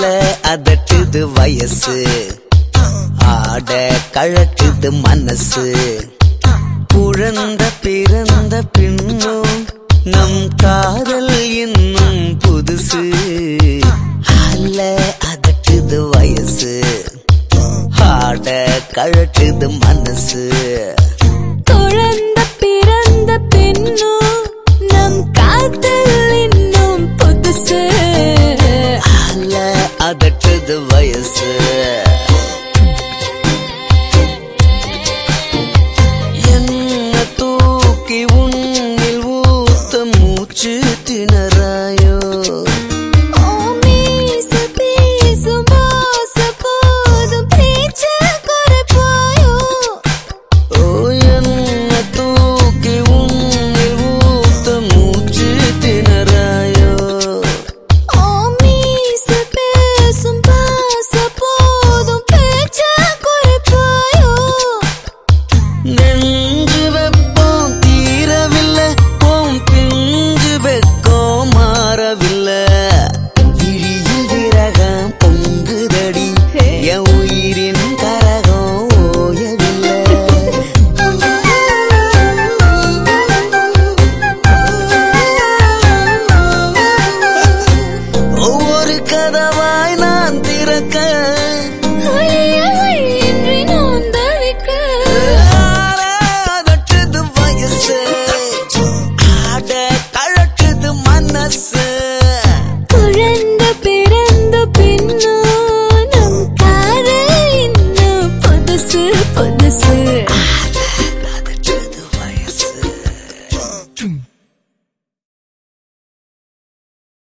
அதட்டுது வயசு ஆட கழட்டுது மனசு குழந்த பிறந்த பின்னும் நம் காதல் இன்னும் புதுசு அல்ல அதட்டுது வயசு ஆட கழட்டுது மனசு குழந்த பிறந்த பின்னும் நம் காதல் இன்னும் புதுசு அல்ல அதட்டுது வயசு என்ன தூக்கி உன்னில் ஊத்த மூச்சு திணறாயோ ஓ மீச பேசும் வாச போதும் பேச்ச குறைப்பாயோ ஓ என்ன தூக்கி உன்னில் ஊத்த மூச்சு திணறாயோ ஓ மீச பேசும் வாச போதும் பேச்ச குறைப்பாயோ நெஞ்சு வெப்பம் தீரவில்லை உன் பிஞ்சு வெக்கம் மாறவில்லை விழியில் விரகம் பொங்குதடி என் உயிரின் கரகம் ஓயவில்லை ஒவ்வொரு கதவாய் நான் திறக்க வழியின்றி நான் தவிக்க அதட்டுது வயசு ஆட கழட்டுது மனசு குழந்த பிறந்த பின்னோ நம் காதல் இன்னும் புதுசு புதுசு அதட்டுது வயசு